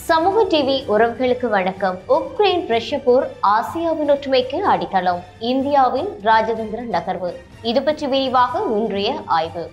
சமூக டிவி உறவுகளுக்கு வணக்கம் உக்ரைன் ரஷ்ய போர் ஆசியாவின் ஒற்றுமைக்கு அடித்தளம் இந்தியாவின் ராஜதந்திர நகர்வு இது பற்றி விரிவாக இன்றைய ஆய்வு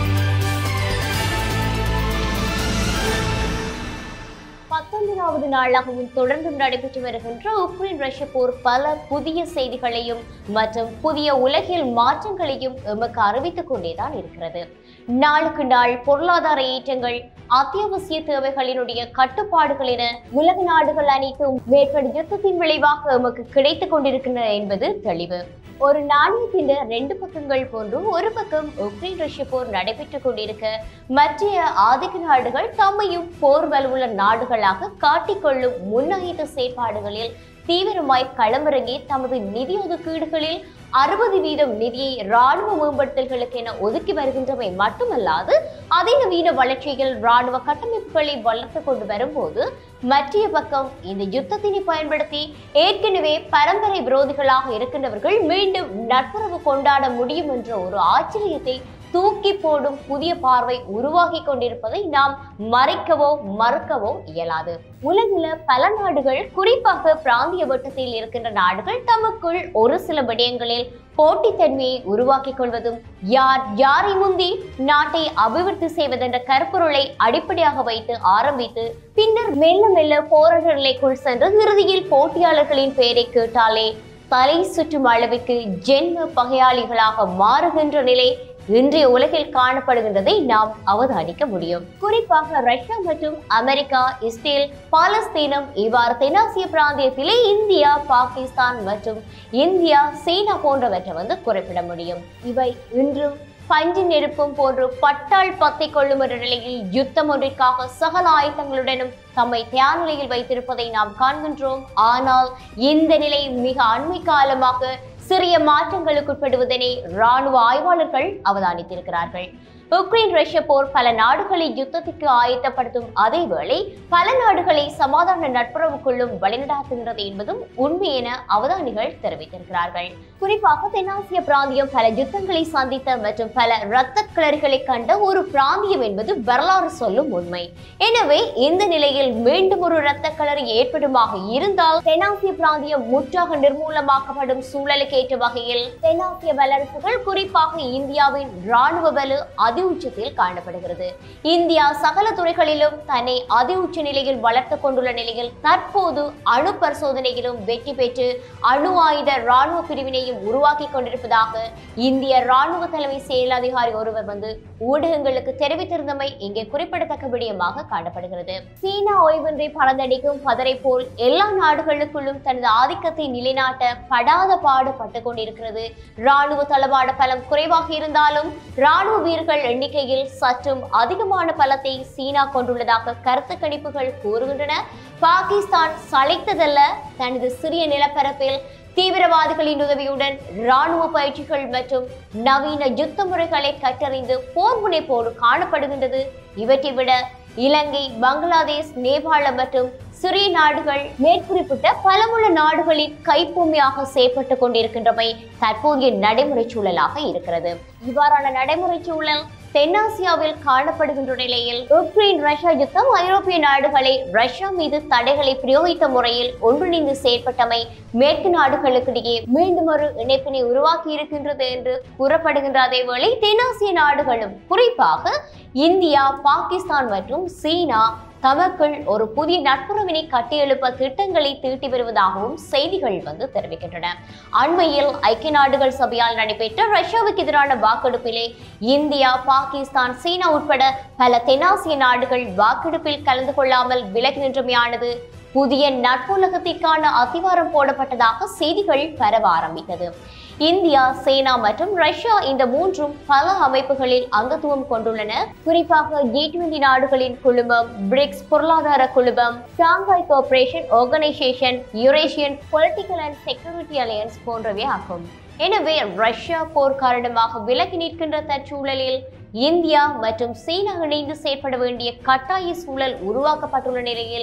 பத்தொன்பதாவது நாளாகவும் தொடர்ந்து நடைபெற்று வருகின்ற உக்ரைன் ரஷ்ய போர் பல புதிய செய்திகளையும் மற்றும் புதிய உலகியல் மாற்றங்களையும் எமக்கு அறிவித்துக் கொண்டேதான் இருக்கிறது நாளுக்கு நாள் பொருளாதார ஏற்றங்கள் அத்தியாவசிய தேவைகளினுடைய கட்டுப்பாடுகள் என உலக நாடுகள் அனைத்தும் மேற்படும் யுத்தத்தின் விளைவாக எமக்கு கிடைத்துக் கொண்டிருக்கின்றன என்பது தெளிவு ஒரு நாணயத்தின் ரெண்டு பக்கங்கள் போன்றும் ஒரு பக்கம் உக்ரைன் ரஷ்ய போர் நடைபெற்றுக் கொண்டிருக்க மற்ற ஆதிக்க நாடுகள் தம்மையும் போர் வலுவுள்ள நாடுகளாக காட்டிக்கொள்ளும் முன்னாயத்த செயற்பாடுகளில் தீவிரமாய் களமிறங்கி தமது நிதி ஒதுக்கீடுகளில் அறுபது வீதம் நிதியை ராணுவ மேம்படுத்தல்களுக்கு என ஒதுக்கி வருகின்றமை மட்டுமல்லாது அதிநவீன வளர்ச்சியில் ராணுவ கட்டமைப்புகளை வளர்த்து கொண்டு வரும்போது மற்றைய பக்கம் இந்த யுத்தத்தினை பயன்படுத்தி ஏற்கனவே பரம்பரை விரோதிகளாக இருக்கின்றவர்கள் மீண்டும் நட்புறவு கொண்டாட முடியும் என்ற ஒரு ஆச்சரியத்தை தூக்கி போடும் புதிய பார்வை உருவாகி கொண்டிருப்பதை நாம் மறைக்கவோ மறுக்கவோ இயலாது உலகில பல நாடுகள் குறிப்பாக பிராந்திய வட்டத்தில் இருக்கின்ற நாடுகள் தமக்குள் ஒரு சில விடயங்களில் போட்டித்தன்மையை உருவாக்கிக் கொள்வதும் யார் யாரை முந்தி நாட்டை அபிவிருத்தி செய்வதென்ற கருப்பொருளை அடிப்படையாக வைத்து ஆரம்பித்து பின்னர் மெல்ல மெல்ல போராட்ட நிலைக்குள் சென்று இறுதியில் போட்டியாளர்களின் பெயரை கேட்டாலே தலை சுற்றும் அளவிற்கு ஜென்ம பகையாளிகளாக மாறுகின்ற நிலை இன்றைய உலகில் காணப்படுகின்றதை நாம் அவதானிக்க முடியும் குறிப்பாக ரஷ்யா மற்றும் அமெரிக்கா இஸ்ரேல் பாலஸ்தீனம் இவ்வாறு தென்னாசிய பிராந்தியத்திலே இந்தியா பாகிஸ்தான் மற்றும் இந்தியா சீனா போன்றவற்றை வந்து குறிப்பிட முடியும் இவை இன்றும் பஞ்சு நெருப்பும் போன்று பட்டால் பத்தை கொள்ளும் என்ற நிலையில் யுத்தம் ஒன்றிற்காக சகல ஆயுதங்களுடனும் தம்மை தயார் நிலையில் வைத்திருப்பதை நாம் காண்கின்றோம் ஆனால் இந்த நிலை மிக அண்மை காலமாக சிறிய மாற்றங்களுக்கு உட்படுவதனை ராணுவ ஆய்வாளர்கள் அவதானித்திருக்கிறார்கள் உக்ரைன் ரஷ்ய போர் பல நாடுகளை யுத்தத்திற்கு ஆயத்தப்படுத்தும் அதேவேளை பல நாடுகளை சமாதான நட்புறவுக்குள்ளும் வழிநடாத்துகிறது என்பதும் உண்மை என அவதானிகள் தெரிவித்திருக்கிறார்கள் குறிப்பாக தென்னாசிய பிராந்தியம் பல யுத்தங்களை சந்தித்த மற்றும் பல இரத்த கிளறுகளை கண்ட ஒரு பிராந்தியம் என்பது வரலாறு சொல்லும் உண்மை எனவே இந்த நிலையில் மீண்டும் ஒரு இரத்த கிளறு ஏற்படுமாக இருந்தால் தென்னாசிய பிராந்தியம் முற்றாக நிர்மூலமாக்கப்படும் சூழலுக்கு ஏற்ற வகையில் தென்னாசிய வல்லரசுகள் குறிப்பாக இந்தியாவின் ராணுவ வலு அதி உச்சத்தில் காணப்படுகிறது இந்தியா சகல துறைகளிலும் தன்னை அதி உச்ச நிலையில் வளர்த்து கொண்டுள்ள நிலையில் தற்போது அணு பரிசோதனையிலும் வெற்றி பெற்று அணு ஆயுத ராணுவ பிரிவினையும் உருவாக்கி கொண்டிருப்பதாக இந்திய ராணுவ தலைமை செயல் அதிகாரி ஒருவர் வந்து ஊடகங்களுக்கு தெரிவித்திருந்தமை இங்கே குறிப்பிடத்தக்க விடயமாக காணப்படுகிறது சீனா ஓய்வின்றி பறந்தடிக்கும் பதரை போல் எல்லா நாடுகளுக்குள்ளும் தனது ஆதிக்கத்தை நிலைநாட்ட படாத பாடுபட்டு கொண்டிருக்கிறது ராணுவ தளவாட பலம் குறைவாக இருந்தாலும் ராணுவ வீரர்கள் எண்ணிக்கையில் சற்றும் அதிகமான பலத்தை சீனா கொண்டுள்ளதாக கருத்து கணிப்புகள் கூறுகின்றன பாகிஸ்தான் சளைத்ததல்ல தனது சிறிய நிலப்பரப்பில் தீவிரவாதிகளின் உதவியுடன் ராணுவ பயிற்சிகள் மற்றும் நவீன யுத்த முறைகளை கற்றறிந்து போர் முனைப்போடு காணப்படுகின்றது இவற்றை விட இலங்கை பங்களாதேஷ் நேபாளம் மற்றும் சிறிய நாடுகள் மேற்குறிப்பிட்ட பலமுள்ள நாடுகளின் கைப்பொம்மையாக செயற்பட்டு கொண்டிருக்கின்றமை தற்போதைய நடைமுறை சூழலாக இருக்கிறது இவ்வாறான நடைமுறை சூழல் தென்னாசியாவில் காணப்படுகின்ற நிலையில் உக்ரைன் ரஷ்யா யுத்தம் ஐரோப்பிய நாடுகளை ரஷ்யா மீது தடைகளை பிரயோகித்த முறையில் ஒன்றிணைந்து செயற்பட்டமை மேற்கு நாடுகளுக்கிடையே மீண்டும் ஒரு இணைப்பினை உருவாக்கி இருக்கின்றது என்று கூறப்படுகின்ற அதேவேளை தென்னாசிய நாடுகளும் குறிப்பாக இந்தியா பாகிஸ்தான் மற்றும் சீனா தமக்குள் ஒரு புதிய நட்புறவினை கட்டியெழுப்ப திட்டங்களை தீட்டி வருவதாகவும் செய்திகள் வந்து தெரிவிக்கின்றன அண்மையில் ஐக்கிய நாடுகள் சபையால் நடைபெற்ற ரஷ்யாவுக்கு எதிரான வாக்கெடுப்பிலே இந்தியா பாகிஸ்தான் சீனா உட்பட பல தென்னாசிய நாடுகள் வாக்கெடுப்பில் கலந்து கொள்ளாமல் விலகி நின்றமையானது புதிய நட்புலகத்திற்கான அத்திவாரம் போடப்பட்டதாக செய்திகள் பரவ ஆரம்பித்தது இந்தியா சேனா மற்றும் ரஷ்யா இந்த மூன்றும் பல அமைப்புகளில் அங்கத்துவம் கொண்டுள்ளன குறிப்பாக ஜி டுவெண்டி நாடுகளின் குழுமம் பிரிக்ஸ் பொருளாதார குழுமம் Shanghai cooperation organisation Eurasian political and security alliance போன்றவை ஆகும் எனவே ரஷ்யா போர் காரணமாக விலகி நிற்கின்ற தற்சூழலில் இந்தியா மற்றும் சீனா இணைந்து செயற்பட வேண்டிய கட்டாய சூழல் உருவாக்கப்பட்டுள்ள நிலையில்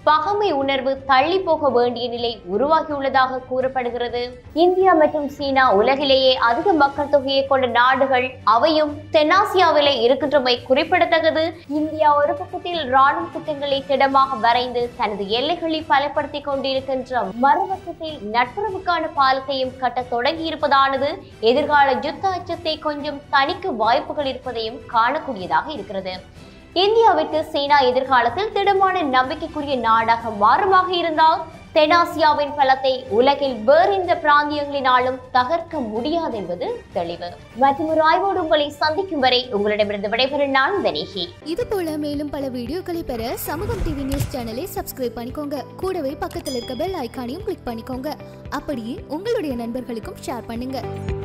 பகமை உணர்வு தள்ளி போக வேண்டிய நிலை உருவாகியுள்ளதாக கூறப்படுகிறது இந்தியா மற்றும் சீனா உலகிலேயே அதிக மக்கள் தொகையை கொண்ட நாடுகள் அவையும் தென்னாசியாவிலே இருக்கின்றமை குறிப்பிடத்தக்கது இந்தியா ஒரு பக்கத்தில் ராணுவ திட்டங்களை திடமாக வரைந்து தனது எல்லைகளை பலப்படுத்திக் கொண்டிருக்கின்ற மறுபக்கத்தில் நட்புறவுக்கான பாலத்தையும் கட்ட தொடங்கி இருப்பதானது எதிர்கால யுத்த அச்சத்தை கொஞ்சம் தணிக்க வாய்ப்புகள் இருப்பதையும் காணக்கூடியதாக இருக்கிறது இந்தியாவிற்கு சீனா எதிர்காலத்தில் திடமான நம்பிக்கைக்குரிய நாடாக மாறுமாக இருந்தால் தென்னாசியாவின் பலத்தை உலகில் வேறு எந்த பிராந்தியங்களினாலும் தகர்க்க முடியாது என்பது தெளிவு மற்றும் ஒரு ஆய்வோடு உங்களை சந்திக்கும் வரை உங்களிடமிருந்து விடைபெறும் நான் தனிகி இது போல மேலும் பல வீடியோக்களை பெற சமூகம் டிவி நியூஸ் சேனலை சப்ஸ்கிரைப் பண்ணிக்கோங்க கூடவே பக்கத்தில் இருக்க பெல் ஐகானையும் கிளிக் பண்ணிக்கோங்க அப்படியே உங்களுடைய நண்பர்களுக்கும் ஷேர் பண்ணுங்க